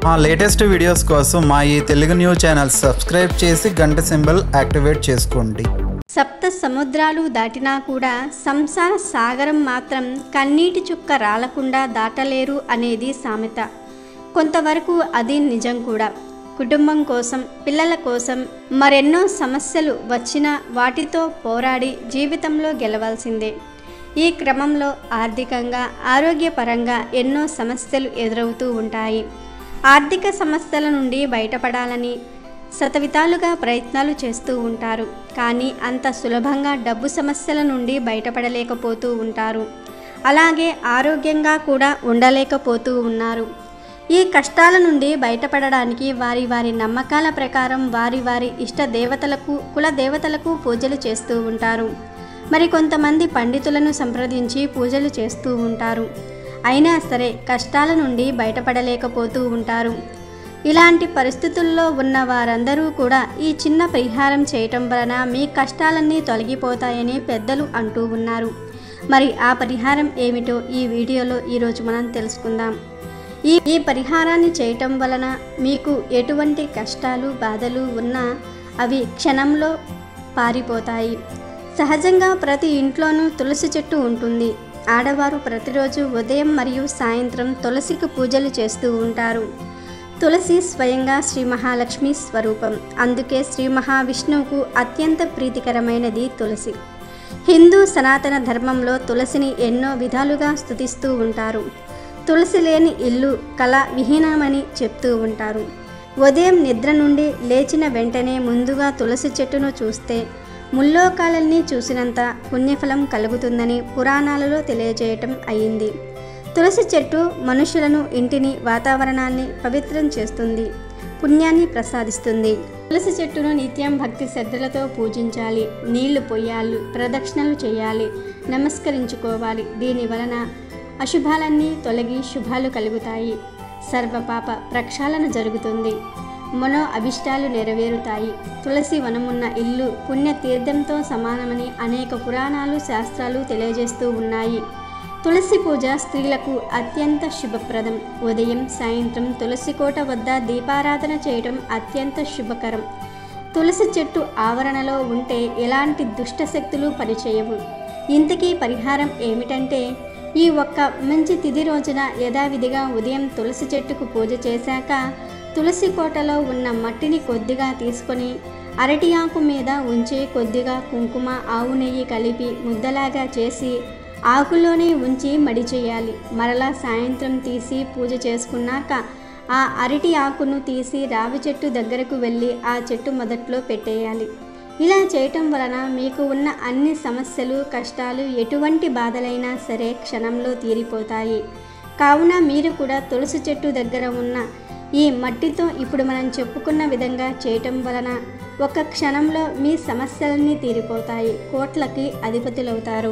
మా latest videos కోసం మా ఈ తెలుగు న్యూస్ ఛానల్ సబ్స్క్రైబ్ చేసి గంట సింబల్ యాక్టివేట్ చేసుకోండి సప్త సముద్రాలు దాటినా కూడా సంసార సాగరం మాత్రం కన్నీటి చుక్క రాలకుండా దాటలేరు అనేది సామెత కొంతవరకు అది నిజం కూడా కుటుంబం కోసం పిల్లల కోసం మరెన్నో సమస్యలు వచ్చినా వాటితో పోరాడి జీవితంలో గెలవాల్సిందే ఈ క్రమంలో ఆర్థికంగా ఆరోగ్యపరంగా ఎన్నో సమస్యలు ఎదురవుతూ ఉంటాయి ఆర్థిక సమస్యల నుండి బయటపడాలని శతవిధాలుగా ప్రయత్నాలు చేస్తూ ఉంటారు కానీ అంత సులభంగా డబ్బు సమస్యల నుండి బయటపడలేకపోతూ ఉంటారు అలాగే ఆరోగ్యంగా కూడా ఉండలేకపోతూ ఉన్నారు ఈ కష్టాల నుండి బయటపడడానికి వారి వారి నమ్మకాల ప్రకారం వారి వారి ఇష్ట దేవతలకు కుల దేవతలకు పూజలు చేస్తూ ఉంటారు మరి కొంతమంది పండితులను సంప్రదించి పూజలు చేస్తూ ఉంటారు అయినా సరే కష్టాల నుండి బయటపడలేకపోతూ ఉంటారు ఇలాంటి పరిస్థితుల్లో ఉన్న వారందరూ కూడా ఈ చిన్న పరిహారం చేయటం వలన మీ కష్టాలన్నీ తొలగిపోతాయని పెద్దలు అంటూ ఉన్నారు మరి ఆ పరిహారం ఏమిటో ఈ వీడియోలో ఈరోజు మనం తెలుసుకుందాం ఈ ఈ పరిహారాన్ని చేయటం వలన మీకు ఎటువంటి కష్టాలు బాధలు ఉన్నా అవి క్షణంలో పారిపోతాయి సహజంగా ప్రతి ఇంట్లోనూ తులసి చెట్టు ఉంటుంది ఆడవారు ప్రతిరోజు ఉదయం మరియు సాయంత్రం తులసికి పూజలు చేస్తూ ఉంటారు తులసి స్వయంగా శ్రీ మహాలక్ష్మి స్వరూపం అందుకే శ్రీ మహావిష్ణువుకు అత్యంత ప్రీతికరమైనది తులసి హిందూ సనాతన ధర్మంలో తులసిని ఎన్నో విధాలుగా స్తుతిస్తూ ఉంటారు తులసి లేని ఇల్లు కళ విహీనమని చెప్తూ ఉంటారు ఉదయం నిద్ర నుండి లేచిన వెంటనే ముందుగా తులసి చెట్టును చూస్తే ముల్లోకాలన్నీ చూసినంత పుణ్యఫలం కలుగుతుందని పురాణాలలో తెలియజేయటం అయింది తులసి చెట్టు మనుషులను ఇంటిని వాతావరణాన్ని పవిత్రం చేస్తుంది పుణ్యాన్ని ప్రసాదిస్తుంది తులసి చెట్టును నిత్యం భక్తి శ్రద్ధలతో పూజించాలి నీళ్లు పొయ్యాలి ప్రదక్షిణలు చేయాలి నమస్కరించుకోవాలి దీని వలన అశుభాలన్నీ తొలగి శుభాలు కలుగుతాయి సర్వపాప ప్రక్షాళన జరుగుతుంది మనో అభిష్టాలు నెరవేరుతాయి తులసి వనమున్న ఇల్లు పుణ్యతీర్థంతో సమానమని అనేక పురాణాలు శాస్త్రాలు తెలియజేస్తూ ఉన్నాయి తులసి పూజ స్త్రీలకు అత్యంత శుభప్రదం ఉదయం సాయంత్రం తులసి కోట వద్ద దీపారాధన చేయడం అత్యంత శుభకరం తులసి చెట్టు ఆవరణలో ఉంటే ఎలాంటి దుష్ట శక్తులు పనిచేయవు ఇంతకీ పరిహారం ఏమిటంటే ఈ ఒక్క మంచి తిథి రోజున యథావిధిగా ఉదయం తులసి చెట్టుకు పూజ చేశాక తులసి కోటలో ఉన్న మట్టిని కొద్దిగా తీసుకొని అరటి ఆకు మీద ఉంచి కొద్దిగా కుంకుమ ఆవు నెయ్యి కలిపి ముద్దలాగా చేసి ఆకులోనే ఉంచి మడి చేయాలి మరలా సాయంత్రం తీసి పూజ చేసుకున్నాక ఆ అరటి ఆకును తీసి రావి చెట్టు దగ్గరకు వెళ్ళి ఆ చెట్టు మొదట్లో పెట్టేయాలి ఇలా చేయటం వలన మీకు ఉన్న అన్ని సమస్యలు కష్టాలు ఎటువంటి బాధలైనా సరే క్షణంలో తీరిపోతాయి కావున మీరు కూడా తులసి చెట్టు దగ్గర ఉన్న ఈ మట్టితో ఇప్పుడు మనం చెప్పుకున్న విధంగా చేయటం వలన ఒక క్షణంలో మీ సమస్యలన్నీ తీరిపోతాయి కోట్లకి అధిపతులవుతారు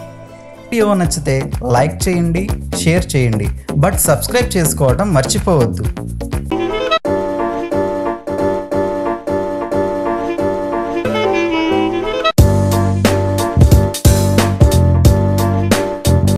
వీడియో నచ్చితే లైక్ చేయండి షేర్ చేయండి బట్ సబ్స్క్రైబ్ చేసుకోవడం మర్చిపోవద్దు